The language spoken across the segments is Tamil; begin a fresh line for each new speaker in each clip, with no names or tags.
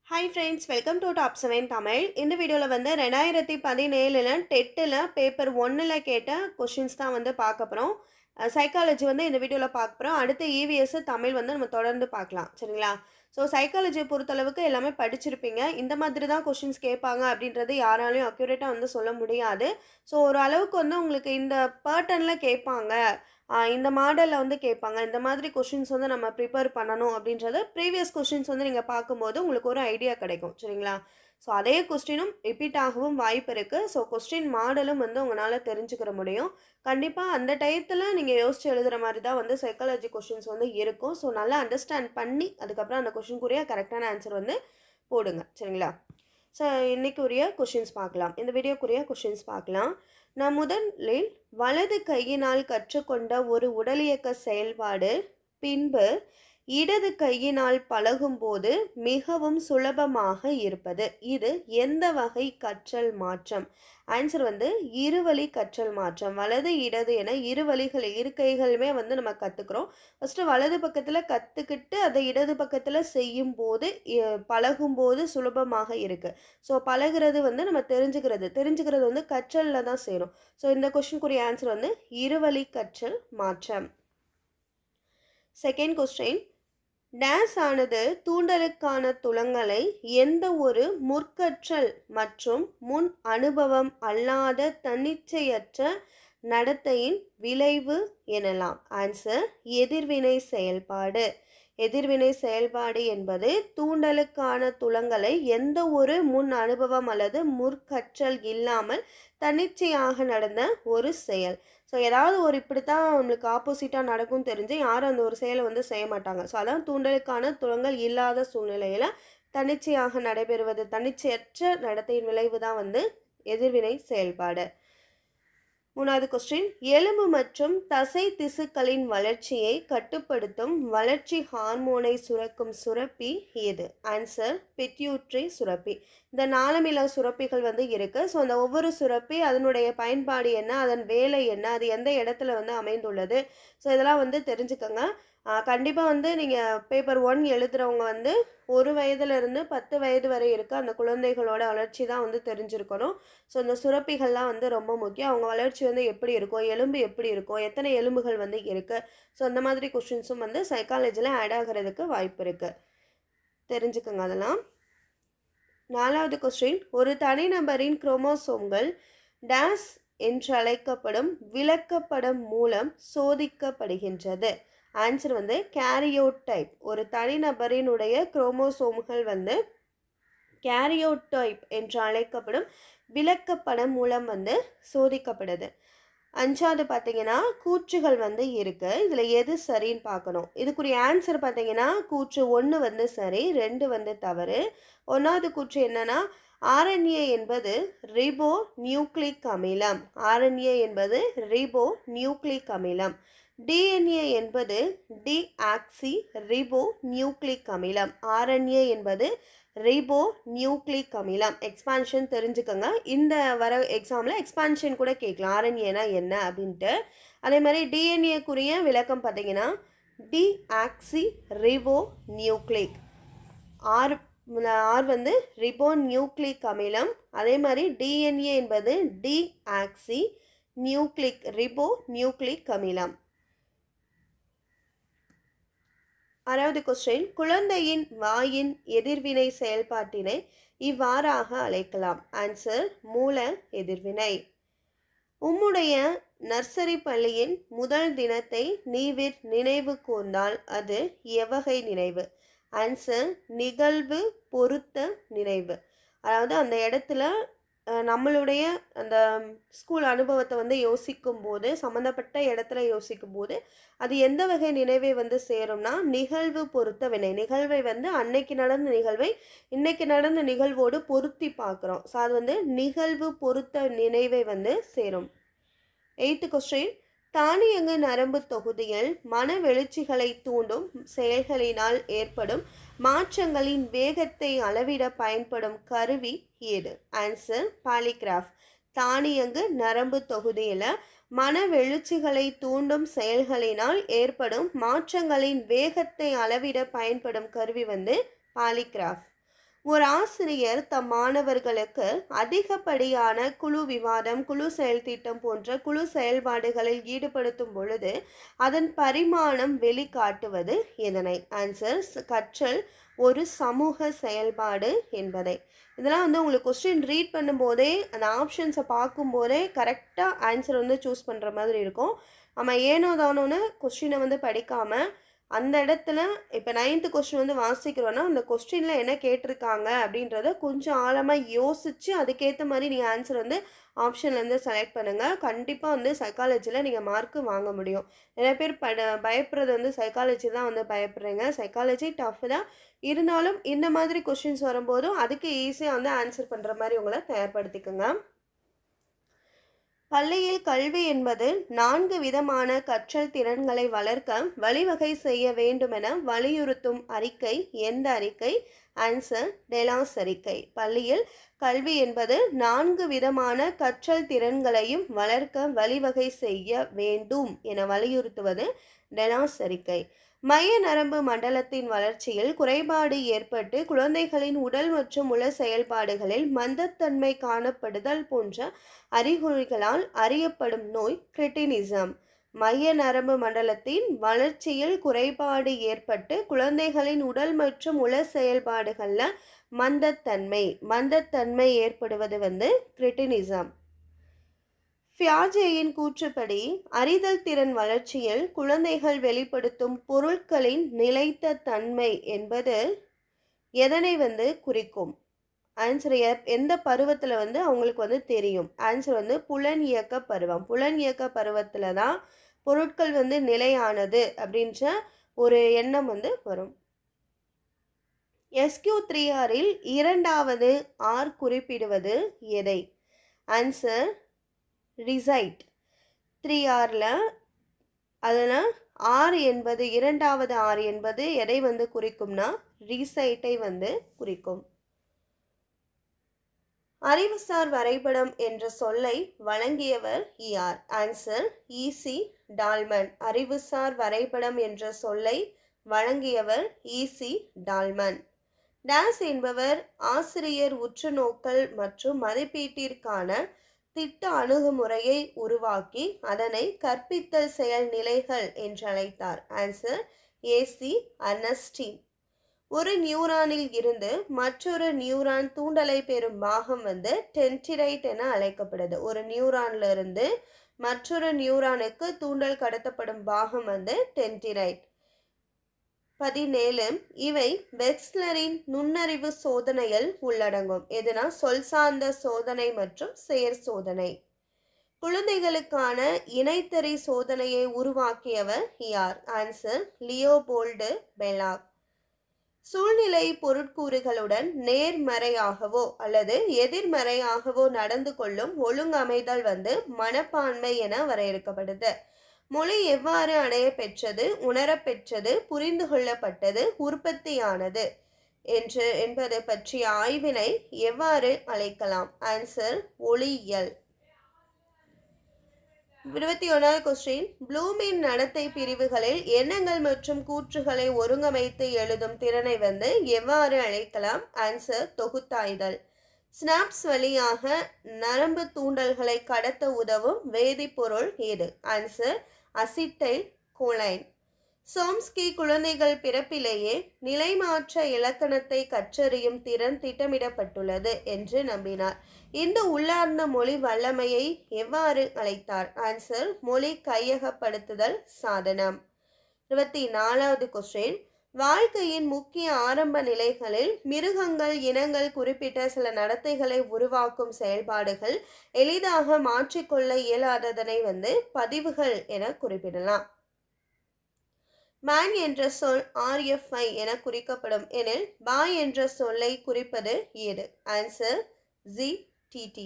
hi friends welcome to top seven Tamil இந்த வீடியோவில் வந்து ரெண்டாயிரத்தி பதினேழில் டெட்டில் பேப்பர் ஒன்றில் கேட்ட கொஷின்ஸ் தான் வந்து பார்க்க போகிறோம் சைக்காலஜி வந்து இந்த வீடியோவில் பார்க்க போகிறோம் அடுத்து இவிஎஸ் தமிழ் வந்து நம்ம தொடர்ந்து பார்க்கலாம் சரிங்களா ஸோ சைக்காலஜியை பொறுத்தளவுக்கு எல்லாமே படிச்சிருப்பீங்க இந்த மாதிரி தான் கொஷின்ஸ் கேட்பாங்க அப்படின்றது யாராலையும் அக்யூரேட்டாக வந்து சொல்ல முடியாது ஸோ ஒரு அளவுக்கு வந்து உங்களுக்கு இந்த பேட்டர்னில் கேட்பாங்க ஆஹ் இந்த மாடலில் வந்து கேட்பாங்க இந்த மாதிரி கொஷின்ஸ் வந்து நம்ம ப்ரிப்பேர் பண்ணணும் அப்படின்றது ப்ரீவியஸ் கொஷின்ஸ் வந்து நீங்கள் பார்க்கும்போது உங்களுக்கு ஒரு ஐடியா கிடைக்கும் சரிங்களா ஸோ அதே கொஸ்டினும் ரிப்பீட் ஆகவும் வாய்ப்பு இருக்குது ஸோ கொஸ்டின் மாடலும் வந்து உங்களால் தெரிஞ்சுக்கிற முடியும் கண்டிப்பாக அந்த டயத்தில் நீங்கள் யோசிச்சு எழுதுகிற மாதிரி தான் வந்து சைக்காலஜி கொஷின்ஸ் வந்து இருக்கும் ஸோ நல்லா அண்டர்ஸ்டாண்ட் பண்ணி அதுக்கப்புறம் அந்த கொஷினுக்குரிய கரெக்டான ஆன்சர் வந்து போடுங்க சரிங்களா ஸோ இன்னைக்குரிய கொஷின்ஸ் பார்க்கலாம் இந்த வீடியோக்குரிய கொஷின்ஸ் பார்க்கலாம் நான் முதலில் வலது கையினால் கற்றுக்கொண்ட ஒரு உடலியக்க செயல்பாடு பின்பு இடது கையினால் பழகும்போது மிகவும் சுலபமாக இருப்பது இது எந்த வகை கற்றல் மாற்றம் ஆன்சர் வந்து இருவழி கற்றல் மாற்றம் வலது இடது என இரு வழிகள் இரு கைகளுமே வந்து நம்ம கற்றுக்குறோம் ஃபஸ்ட்டு வலது பக்கத்தில் கற்றுக்கிட்டு அதை இடது பக்கத்தில் செய்யும்போது இ- பழகும்போது சுலபமாக இருக்குது ஸோ பழகுறது வந்து நம்ம தெரிஞ்சுக்கிறது தெரிஞ்சுக்கிறது வந்து கற்றலில் தான் சேரும் ஸோ இந்த கொஷினுக்குரிய ஆன்சர் வந்து இருவழி கற்றல் மாற்றம் செகண்ட் கொஸ்டின் டேஸ் ஆனது தூண்டலுக்கான துலங்களை எந்த ஒரு முற்கற்றல் மற்றும் முன் அனுபவம் அல்லாத தன்னிச்சையற்ற நடத்தையின் விளைவு எனலாம் ஆன்சர் எதிர்வினை செயல்பாடு எதிர்வினை செயல்பாடு என்பது தூண்டலுக்கான துலங்களை எந்த ஒரு முன் அனுபவம் அல்லது முற்கற்றல் இல்லாமல் தன்னிச்சையாக நடந்த ஒரு செயல் ஸோ ஏதாவது ஒரு இப்படி தான் நம்மளுக்கு ஆப்போசிட்டாக நடக்கும் தெரிஞ்சு யாரும் அந்த ஒரு செயலை வந்து செய்ய மாட்டாங்க ஸோ அதான் தூண்டலுக்கான துலங்கள் இல்லாத சூழ்நிலையில் தன்னிச்சையாக நடைபெறுவது தன்னிச்சையற்ற நடத்தையின் விளைவு தான் வந்து எதிர்வினை செயல்பாடு மூணாவது கொஸ்டின் எலும்பு மற்றும் தசை திசுக்களின் வளர்ச்சியை கட்டுப்படுத்தும் வளர்ச்சி ஹார்மோனை சுரக்கும் சுரப்பி எது ஆன்சர் பிட்யூட்ரி சுரப்பி இந்த நாளமிலா சுரப்பிகள் வந்து இருக்குது ஸோ அந்த ஒவ்வொரு சுரப்பி அதனுடைய பயன்பாடு என்ன அதன் வேலை என்ன அது எந்த இடத்துல வந்து அமைந்துள்ளது ஸோ இதெல்லாம் வந்து தெரிஞ்சுக்கோங்க கண்டிப்பாக வந்து நீங்கள் பேப்பர் ஒன் எழுதுகிறவங்க வந்து ஒரு வயதுலேருந்து பத்து வயது வரை இருக்க அந்த குழந்தைகளோட வளர்ச்சி தான் வந்து தெரிஞ்சிருக்கணும் ஸோ இந்த சுரப்பிகள்லாம் வந்து ரொம்ப முக்கியம் அவங்க வளர்ச்சி வந்து எப்படி இருக்கும் எலும்பு எப்படி இருக்கும் எத்தனை எலும்புகள் வந்து இருக்குது ஸோ அந்த மாதிரி கொஷின்ஸும் வந்து சைக்காலஜியில் ஆட் ஆகிறதுக்கு வாய்ப்பு இருக்குது தெரிஞ்சுக்கோங்க அதெல்லாம் நாலாவது கொஸ்டின் ஒரு தனிநபரின் குரோமோசோம்கள் டேஸ் என்று அழைக்கப்படும் விளக்கப்படம் மூலம் சோதிக்கப்படுகின்றது ஆன்சர் வந்து கேரியோடைப் ஒரு தனிநபரினுடைய குரோமோசோம்கள் வந்து கேரியோடைப் என்று அழைக்கப்படும் விளக்கப்படம் மூலம் வந்து சோதிக்கப்படுது அஞ்சாவது பார்த்தீங்கன்னா கூற்றுகள் வந்து இருக்குது இதில் எது சரின்னு பார்க்கணும் இதுக்குரிய ஆன்சர் பார்த்தீங்கன்னா கூற்று ஒன்று வந்து சரி ரெண்டு வந்து தவறு ஒன்றாவது கூற்று என்னன்னா ஆர்என்ஏ என்பது ரிபோ நியூக்ளிக் அமிலம் ஆர்என்ஏ என்பது ரிபோ நியூக்ளிக் அமிலம் டிஎன்ஏ என்பது டிஆக்சி ரிபோ நியூக்ளிக் அமிலம் ஆர்என்ஏ என்பது ரிபோ நியூக்ளிக் அமிலம் எக்ஸ்பான்ஷன் தெரிஞ்சுக்கோங்க இந்த வர எக்ஸாமில் எக்ஸ்பான்ஷன் கூட கேட்கலாம் ஆர்என்ஏனா என்ன அப்படின்ட்டு அதே மாதிரி டிஎன்ஏக்குரிய விளக்கம் பார்த்தீங்கன்னா deoxyribonucleic R R வந்து ரிபோ நியூக்ளிக் அமிலம் அதே மாதிரி டிஎன்ஏ என்பது டிஆக்சி நியூக்ளிக் ரிபோ நியூக்ளிக் அமிலம் ஆறாவது கொஸ்டின் குழந்தையின் வாயின் எதிர்வினை செயல்பாட்டினை இவ்வாறாக அழைக்கலாம் ஆன்சர் மூல எதிர்வினை உம்முடைய நர்சரி பள்ளியின் முதல் தினத்தை நீவிர் நினைவு கூர்ந்தால் அது எவ்வகை நினைவு ஆன்சர் நிகழ்வு பொருத்த நினைவு அதாவது அந்த இடத்துல அஹ், நம்மளுடைய அந்த ஸ்கூல் அனுபவத்தை வந்து யோசிக்கும் போது சம்மந்தப்பட்ட இடத்துல யோசிக்கும் போது அது எந்த வகை நினைவை வந்து சேரும்னா நிகழ்வு பொருத்த வினை நிகழ்வை வந்து அன்னைக்கு நடந்த நிகழ்வை இன்னைக்கு நடந்த நிகழ்வோடு பொருத்தி பார்க்குறோம் ஸோ அது வந்து நிகழ்வு பொருத்த நினைவை வந்து சேரும் எய்த்து கொஸ்டின் தானியங்கு நரம்பு தொகுதியில் மன வெளிச்சிகளை தூண்டும் செயல்களினால் ஏற்படும் மாற்றங்களின் வேகத்தை அளவிட பயன்படும் கருவி ஏது ஆன்சர் பாலிகிராஃப் தானியங்கு நரம்பு தொகுதியில் மன வெளிச்சிகளை தூண்டும் செயல்களினால் ஏற்படும் மாற்றங்களின் வேகத்தை அளவிட பயன்படும் கருவி வந்து பாலிகிராஃப் ஒரு ஆசிரியர் தம் மாணவர்களுக்கு அதிகப்படியான குழு விவாதம் குழு செயல்திட்டம் போன்ற குழு செயல்பாடுகளில் ஈடுபடுத்தும் பொழுது அதன் பரிமாணம் வெளிக்காட்டுவது எதனை ஆன்சர்ஸ் கற்றல் ஒரு சமூக செயல்பாடு என்பதை இதெல்லாம் வந்து உங்களுக்கு கொஸ்டின் ரீட் பண்ணும்போதே அந்த ஆப்ஷன்ஸை பார்க்கும்போதே கரெக்டாக ஆன்சர் வந்து சூஸ் பண்ணுற மாதிரி இருக்கும் நம்ம ஏனோ தானோன்னு கொஸ்டினை வந்து படிக்காமல் அந்த இடத்துல இப்போ நைன்த்து கொஸ்டின் வந்து வாசிக்கிறோன்னா அந்த கொஸ்டினில் என்ன கேட்டிருக்காங்க அப்படின்றத கொஞ்சம் ஆழமாக யோசித்து அதுக்கேற்ற மாதிரி நீங்கள் ஆன்சர் வந்து ஆப்ஷன்லேருந்து செலக்ட் பண்ணுங்கள் கண்டிப்பாக வந்து சைக்காலஜியில் நீங்கள் மார்க்கு வாங்க முடியும் நிறைய பேர் பட பயப்படுறது வந்து சைக்காலஜி தான் வந்து பயப்படுறீங்க சைக்காலஜி டஃப் தான் இருந்தாலும் இந்த மாதிரி கொஷின்ஸ் வரும்போதும் அதுக்கு ஈஸியாக வந்து ஆன்சர் பண்ணுற மாதிரி உங்களை தயார்படுத்திக்கோங்க பள்ளியில் கல்வி என்பது நான்கு விதமான கற்றல் திறன்களை வளர்க்க வழிவகை செய்ய வேண்டுமென வலியுறுத்தும் அறிக்கை எந்த அறிக்கை ஆன்சர் டெலாஸ் அறிக்கை பள்ளியில் கல்வி என்பது நான்கு விதமான கற்றல் திறன்களையும் வளர்க்க வழிவகை செய்ய வேண்டும் என வலியுறுத்துவது டெலாஸ் அறிக்கை மைய நரம்பு மண்டலத்தின் வளர்ச்சியில் குறைபாடு ஏற்பட்டு குழந்தைகளின் உடல் மற்றும் உள செயல்பாடுகளில் மந்தத்தன்மை காணப்படுதல் போன்ற அறிகுறிகளால் அறியப்படும் நோய் கிரிட்டினிசம் மைய நரம்பு மண்டலத்தின் வளர்ச்சியில் குறைபாடு ஏற்பட்டு குழந்தைகளின் உடல் மற்றும் உள செயல்பாடுகளில் மந்தத்தன்மை மந்தத்தன்மை ஏற்படுவது வந்து கிரிட்டினிசம் ஃபியாஜேயின் கூற்றுப்படி அறிதல் திறன் வளர்ச்சியில் குழந்தைகள் வெளிப்படுத்தும் பொருட்களின் நிலைத்த தன்மை என்பது எதனை வந்து குறிக்கும் ஆன்சர் எந்த பருவத்தில் வந்து அவங்களுக்கு வந்து தெரியும் ஆன்சர் வந்து புலன் இயக்க பருவம் புலன் இயக்க பருவத்தில் தான் பொருட்கள் வந்து நிலையானது அப்படின்ற ஒரு எண்ணம் வந்து வரும் எஸ்கியூ த்ரீ ஆரில் இரண்டாவது ஆர் குறிப்பிடுவது எதை ஆன்சர் ரிசைட் த்ரீ ஆரில் அதில் ஆர் என்பது இரண்டாவது ஆர் என்பது எதை வந்து குறிக்கும்னா ரீசைட்டை வந்து குறிக்கும் அறிவுசார் வரைபடம் என்ற சொல்லை வழங்கியவர் இஆர் ஆன்சர் ஈசி டால்மன் அறிவுசார் வரைபடம் என்ற சொல்லை வழங்கியவர் ஈசி டால்மன் டாஸ் என்பவர் ஆசிரியர் உற்றுநோக்கல் மற்றும் மதிப்பீட்டிற்கான திட்ட அணுகுமுறையை உருவாக்கி அதனை கற்பித்தல் செயல் நிலைகள் என்று அழைத்தார் ஆன்சர் ஏசி அர்னஸ்டீன் ஒரு நியூரானில் இருந்து மற்றொரு நியூரான் தூண்டலை பெறும் பாகம் வந்து டென்டிரைட் என அழைக்கப்படுது ஒரு நியூரான்ல இருந்து மற்றொரு நியூரானுக்கு தூண்டல் கடத்தப்படும் பாகம் வந்து டென்டிரைட் பதினேழு இவை வெக்ஸ்லரின் நுண்ணறிவு சோதனையில் உள்ளடங்கும் எதுனா சொல் சார்ந்த சோதனை மற்றும் செயற் சோதனை குழந்தைகளுக்கான இணைத்தறி சோதனையை உருவாக்கியவர் யார் ஆன்சர் லியோபோல்டு பெலாக் சூழ்நிலை பொருட்கூறுகளுடன் நேர்மறையாகவோ அல்லது எதிர்மறையாகவோ நடந்து கொள்ளும் ஒழுங்கமைதல் வந்து மனப்பான்மை என வரையறுக்கப்படுது மொழி எவ்வாறு அடைய பெற்றது உணரப்பெற்றது புரிந்து கொள்ளப்பட்டது உற்பத்தியானது என்று என்பது பற்றிய ஆய்வினை எவ்வாறு அழைக்கலாம் ஆன்சர் ஒளியியல் இருபத்தி ஒன்றாவது கொஸ்டின் ப்ளூமின் நடத்தை பிரிவுகளில் எண்ணங்கள் மற்றும் கூற்றுகளை ஒருங்கமைத்து எழுதும் திறனை வந்து எவ்வாறு அழைக்கலாம் ஆன்சர் தொகுத்தாய்தல் ஸ்னாப்ஸ் வழியாக நரம்பு தூண்டல்களை கடத்த உதவும் வேதிப்பொருள் ஏது ஆன்சர் அசிட்டைல் கோலைன் சோம்ஸ்கி குழந்தைகள் பிறப்பிலேயே நிலைமாற்ற இலக்கணத்தை கற்றறியும் திறன் திட்டமிடப்பட்டுள்ளது என்று நம்பினார் இந்த உள்ளார்ந்த மொழி வல்லமையை எவ்வாறு அழைத்தார் ஆன்சர் மொழி கையகப்படுத்துதல் சாதனம் இருபத்தி நாலாவது கொஸ்டின் வாழ்க்கையின் முக்கிய ஆரம்ப நிலைகளில் மிருகங்கள் இனங்கள் குறிப்பிட்ட சில நடத்தைகளை உருவாக்கும் செயல்பாடுகள் எளிதாக மாற்றிக்கொள்ள இயலாததனை வந்து பதிவுகள் என குறிப்பிடலாம் மேன் என்ற சொல் ஆர்எஃப்ஐ என குறிக்கப்படும் எனில் பாய் என்ற சொல்லை குறிப்பது ஏது ஆன்சர் ஜி டிடி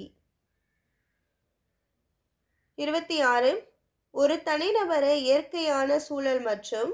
இருபத்தி ஆறு ஒரு தனிநபரை இயற்கையான சூழல் மற்றும்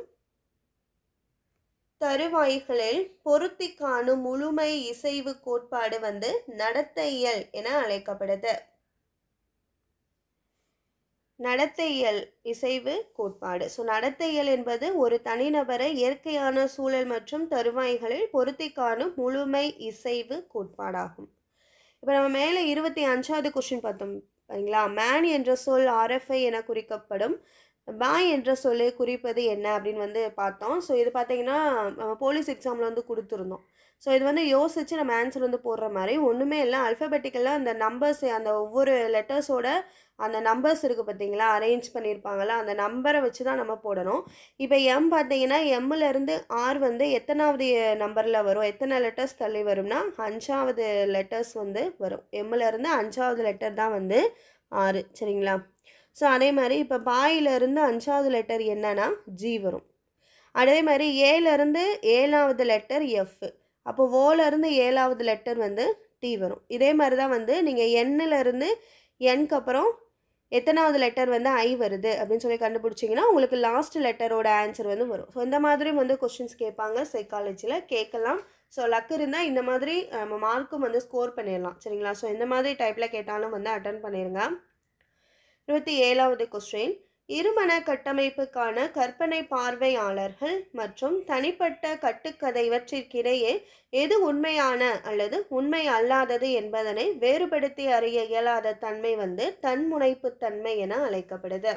தருவாய்களில் பொருத்தி காணும் முழுமை இசைவு கோட்பாடு வந்து நடத்தையியல் என அழைக்கப்படுது நடத்தையியல் இசைவு கோட்பாடு ஸோ நடத்தையியல் என்பது ஒரு தனிநபரை இயற்கையான சூழல் மற்றும் தருவாய்களில் பொருத்தி காணும் முழுமை இசைவு கோட்பாடாகும் இப்போ நம்ம மேலே இருபத்தி அஞ்சாவது கொஸ்டின் பார்த்தோம் சரிங்களா மேன் என்ற சொல் ஆர்எஃப்ஐ என குறிக்கப்படும் பாய் என்ற சொல்லை குறிப்பது என்ன அப்படின்னு வந்து பார்த்தோம் ஸோ இது பார்த்தீங்கன்னா நம்ம போலீஸ் எக்ஸாமில் வந்து கொடுத்துருந்தோம் ஸோ இது வந்து யோசித்து நம்ம ஆன்சர் வந்து போடுற மாதிரி ஒன்றுமே இல்லை அல்ஃபபெட்டிக்கலாக அந்த நம்பர்ஸ் அந்த ஒவ்வொரு லெட்டர்ஸோட அந்த நம்பர்ஸ் இருக்குது பார்த்தீங்களா அரேஞ்ச் பண்ணியிருப்பாங்களா அந்த நம்பரை வச்சு தான் நம்ம போடணும் இப்போ எம் பார்த்தீங்கன்னா எம்மிலேருந்து ஆர் வந்து எத்தனாவது நம்பரில் வரும் எத்தனை லெட்டர்ஸ் தள்ளி வரும்னா அஞ்சாவது லெட்டர்ஸ் வந்து வரும் எம்மிலேருந்து அஞ்சாவது லெட்டர் தான் வந்து ஆறு சரிங்களா ஸோ அதே மாதிரி இப்போ பாயிலிருந்து அஞ்சாவது லெட்டர் என்னன்னா ஜி வரும் அதே மாதிரி ஏலேருந்து ஏழாவது லெட்டர் எஃப் அப்போ ஓலேருந்து ஏழாவது லெட்டர் வந்து டி வரும் இதே மாதிரி தான் வந்து நீங்கள் எண்ணிலேருந்து எண்க்கு அப்புறம் எத்தனாவது லெட்டர் வந்து ஐ வருது அப்படின்னு சொல்லி கண்டுபிடிச்சிங்கன்னா உங்களுக்கு லாஸ்ட் லெட்டரோட ஆன்சர் வந்து வரும் ஸோ இந்த மாதிரியும் வந்து கொஷின்ஸ் கேட்பாங்க சைக்காலஜியில் கேட்கலாம் ஸோ லக் இருந்தால் இந்த மாதிரி நம்ம மார்க்கும் வந்து ஸ்கோர் பண்ணிடலாம் சரிங்களா ஸோ இந்த மாதிரி டைப்பில் கேட்டாலும் வந்து அட்டன் பண்ணிடுங்க இருபத்தி ஏழாவது கொஸ்டின் இருமன கட்டமைப்புக்கான கற்பனை பார்வையாளர்கள் மற்றும் தனிப்பட்ட கட்டுக்கதை இவற்றிற்கிடையே எது உண்மையான அல்லது உண்மை அல்லாதது என்பதனை வேறுபடுத்தி அறிய இயலாத தன்மை வந்து தன்முனைப்பு தன்மை என அழைக்கப்படுது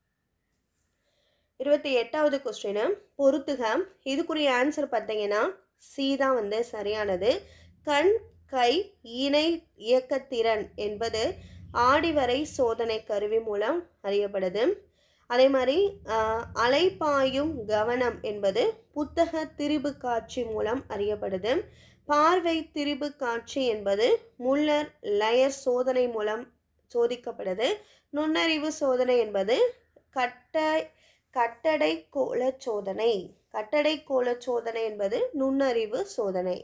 இருபத்தி எட்டாவது கொஸ்டின் பொறுத்துக இதுக்குரிய ஆன்சர் பார்த்தீங்கன்னா சி தான் வந்து சரியானது கண் கை இணை இயக்கத்திறன் என்பது ஆடிவரை சோதனை கருவி மூலம் அறியப்படுது அதே மாதிரி அலைப்பாயும் கவனம் என்பது புத்தக திரிபு காட்சி மூலம் அறியப்படுது பார்வை திரிபு காட்சி என்பது முல்லர் லயர் சோதனை மூலம் சோதிக்கப்படுது நுண்ணறிவு சோதனை என்பது கட்ட கட்டடை கோல சோதனை கட்டடை கோல சோதனை என்பது நுண்ணறிவு சோதனை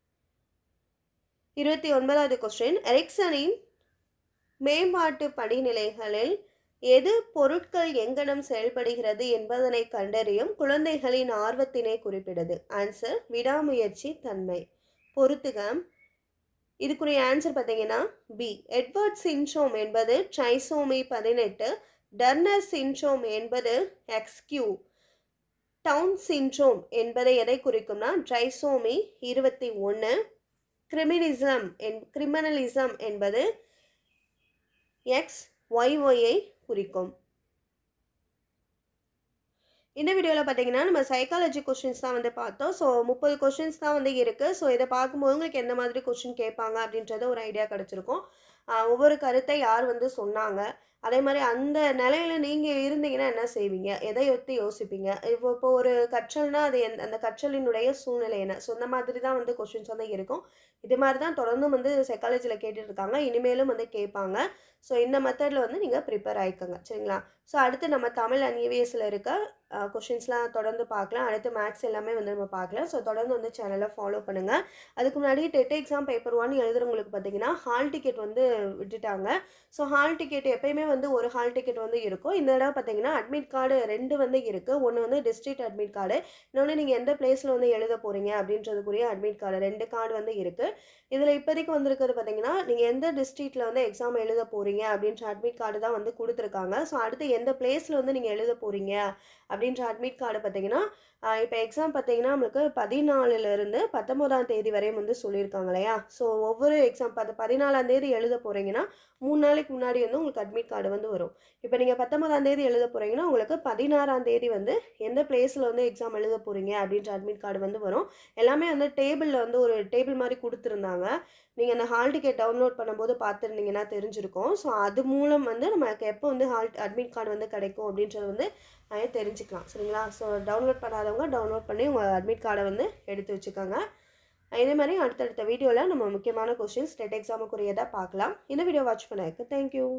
இருபத்தி ஒன்பதாவது கொஸ்டின் எரிக்சனின் மேம்பாட்டு படிநிலைகளில் எது பொருட்கள் எங்கனம் செயல்படுகிறது என்பதனை கண்டறியும் குழந்தைகளின் ஆர்வத்தினை குறிப்பிடுது ஆன்சர் விடாமுயற்சி தன்மை பொறுத்துக இதுக்குரிய ஆன்சர் பார்த்தீங்கன்னா பி எட்வர்ட் சின்ட்ரோம் என்பது ட்ரைசோமி பதினெட்டு டர்னர் சின்ட்ரோம் என்பது எக்ஸ்கியூ டவுன் சின்ட்ரோம் என்பதை எதை குறிக்கும்னா ட்ரைசோமி இருபத்தி ஒன்று கிரிமினிசம் என் கிரிமினலிசம் என்பது எக்ஸ் ஒய்ஒயை குறிக்கும் இந்த வீடியோவில் பார்த்தீங்கன்னா நம்ம சைக்காலஜி கொஷின்ஸ் தான் வந்து பார்த்தோம் ஸோ முப்பது கொஷின்ஸ் தான் வந்து இருக்குது ஸோ இதை பார்க்கும்போது உங்களுக்கு எந்த மாதிரி கொஷின் கேட்பாங்க அப்படின்றத ஒரு ஐடியா கிடச்சிருக்கும் ஒவ்வொரு கருத்தை யார் வந்து சொன்னாங்க அதே மாதிரி அந்த நிலையில நீங்கள் இருந்தீங்கன்னா என்ன செய்வீங்க எதை ஒத்தி யோசிப்பீங்க இப்போ இப்போ ஒரு கற்றல்னா அது எந்த அந்த கற்றலினுடைய சூழ்நிலை என்ன ஸோ இந்த மாதிரி தான் வந்து கொஷின்ஸ் வந்து இருக்கும் இது மாதிரி தான் தொடர்ந்து வந்து சைக்காலஜியில் கேட்டுட்டு இருக்காங்க இனிமேலும் வந்து கேட்பாங்க ஸோ இந்த மெத்தடில் வந்து நீங்கள் ப்ரிப்பேர் ஆகிக்கோங்க சரிங்களா ஸோ அடுத்து நம்ம தமிழ் அண்ட் இவிஎஸில் இருக்க கொஷின்ஸ்லாம் தொடர்ந்து பார்க்கலாம் அடுத்து மேக்ஸ் எல்லாமே வந்து நம்ம பார்க்கலாம் ஸோ தொடர்ந்து வந்து சேனலை ஃபாலோ பண்ணுங்கள் அதுக்கு முன்னாடி டெட் எக்ஸாம் பேப்பர் ஒன் எழுதுறவங்களுக்கு பார்த்தீங்கன்னா ஹால் டிக்கெட் வந்து விட்டுட்டாங்க ஸோ ஹால் டிக்கெட் எப்பயுமே வந்து ஒரு ஹால் டிக்கெட் வந்து இருக்கும் இந்த தடவை பார்த்தீங்கன்னா அட்மிட் கார்டு ரெண்டு வந்து இருக்குது ஒன்று வந்து டிஸ்ட்ரிக்ட் அட்மிட் கார்டு இன்னொன்று நீங்கள் எந்த பிளேஸில் வந்து எழுத போகிறீங்க அப்படின்றதுக்குரிய அட்மிட் கார்டு ரெண்டு கார்டு வந்து இருக்குது இதில் இப்போதைக்கு வந்திருக்கிறது பார்த்தீங்கன்னா நீங்கள் எந்த டிஸ்ட்ரிக்டில் வந்து எக்ஸாம் எழுத போகிறீங்க அப்படின்ற அட்மிட் கார்டு தான் வந்து கொடுத்துருக்காங்க ஸோ அடுத்து எந்த பிளேஸில் வந்து நீங்கள் எழுத போகிறீங்க அப்படின்ற அட்மிட் கார்டு பார்த்தீங்கன்னா இப்போ எக்ஸாம் பார்த்தீங்கன்னா நம்மளுக்கு பதினாலுலேருந்து பத்தொம்போதாம் தேதி வரையும் வந்து சொல்லியிருக்காங்க இல்லையா ஸோ ஒவ்வொரு எக்ஸாம் பத்து பதினாலாம் தேதி எழுத போகிறீங்கன்னா மூணு நாளைக்கு முன்னாடி வந்து உங்களுக்கு அட்மிட் கார்டு வந்து வரும் இப்போ நீங்கள் பத்தொன்பதாம் தேதி எழுத போகிறீங்கன்னா உங்களுக்கு பதினாறாம் தேதி வந்து எந்த பிளேஸில் வந்து எக்ஸாம் எழுத போகிறீங்க அப்படின்ற அட்மிட் கார்டு வந்து வரும் எல்லாமே வந்து டேபிளில் வந்து ஒரு டேபிள் மாதிரி கொடுத்துருந்தாங்க நீங்கள் அந்த ஹால் டிக்கெட் டவுன்லோட் பண்ணும்போது பார்த்துருந்தீங்கன்னா தெரிஞ்சிருக்கும் ஸோ அது மூலம் வந்து நமக்கு எப்போ வந்து ஹால் அட்மிட் கார்டு வந்து கிடைக்கும் அப்படின்றது வந்து நிறைய தெரிஞ்சுக்கலாம் சரிங்களா ஸோ டவுன்லோட் பண்ணாதவங்க டவுன்லோட் பண்ணி உங்கள் அட்மிட் கார்டை வந்து எடுத்து வச்சுக்கோங்க இதே மாதிரி அடுத்தடுத்த வீடியோவில் நம்ம முக்கியமான கொஸ்டின்ஸ் டெட் எக்ஸாமுக்குரியதாக பார்க்கலாம் இந்த வீடியோ வாட்ச் பண்ணதுக்கு தேங்க்யூ